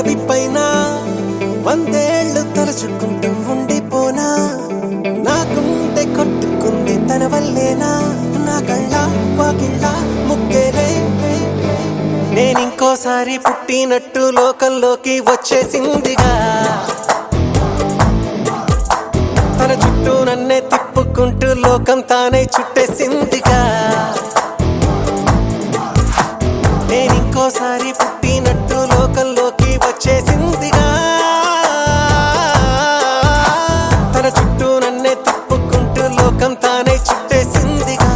పెదవి పైన వందేళ్లు తలుచుకుంటూ ఉండిపోనా నా గుండె కొట్టుకుంది తన వల్లేనా నా కళ్ళ వాకిళ్ళ ముక్కేలే నేనింకోసారి పుట్టినట్టు లోకంలోకి వచ్చేసిందిగా తన చుట్టూ నన్నే తిప్పుకుంటూ లోకం తానే చుట్టేసిందిగా నేనింకోసారి పుట్టినట్టు లోకంలోకి వచ్చేసిందిగా తన చుట్టూ నన్నే తిప్పుకుంటూ లోకం తానే చుట్టేసిందిగా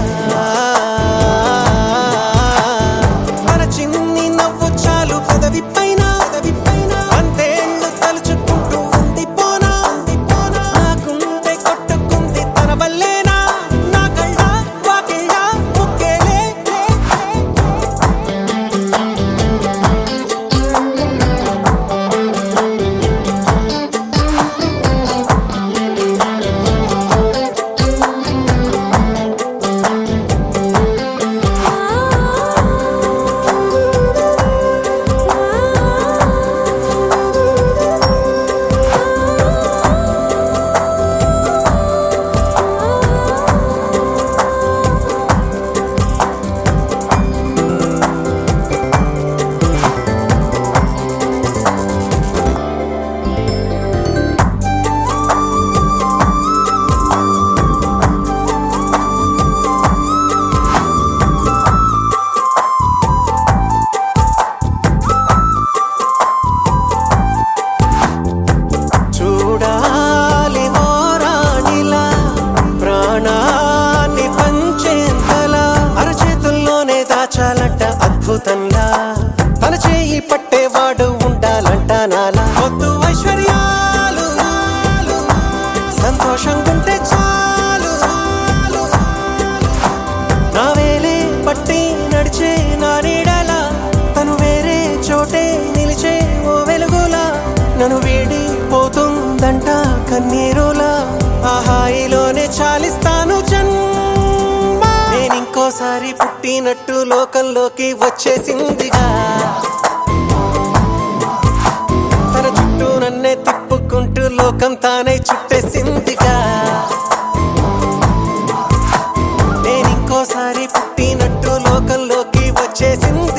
తన చిన్ని నవ్వు చాలు పెదవి పైన పెదవి పైన అంతేళ్ళు తలుచుకుంటూ ఉండిపోనా ఉండిపోనా నా గుండె కొట్టుకుంది తన వల్లేనా నా కళ్ళ వాకిళ్ళ ముక్కేలే చూడాలి ఓరాణిలా ప్రాణాన్ని పంచేంతలా అరచేతుల్లోనే దాచాలంట అద్భుతంలా తన చేయి పట్టేవాడు ఉండాలంట నాలా వద్దు ఐశ్వర్యాలు సంతోషంగుంటే చాలు నా వేలే పట్టి నడిచే నా నీడలా తను వేరే చోటే నిలిచే ఓ వెలుగులా నన్ను వీడి పోతుందంట కన్నీరులా ఆ హాయిలోనే చాలిస్తాను జన్మ నేనింకోసారి పుట్టినట్టు లోకంలోకి వచ్చేసిందిగా తన చుట్టూ నన్నే తిప్పుకుంటూ లోకం తానే చుట్టేసిందిగా నేనింకోసారి పుట్టినట్టు లోకంలోకి వచ్చేసింది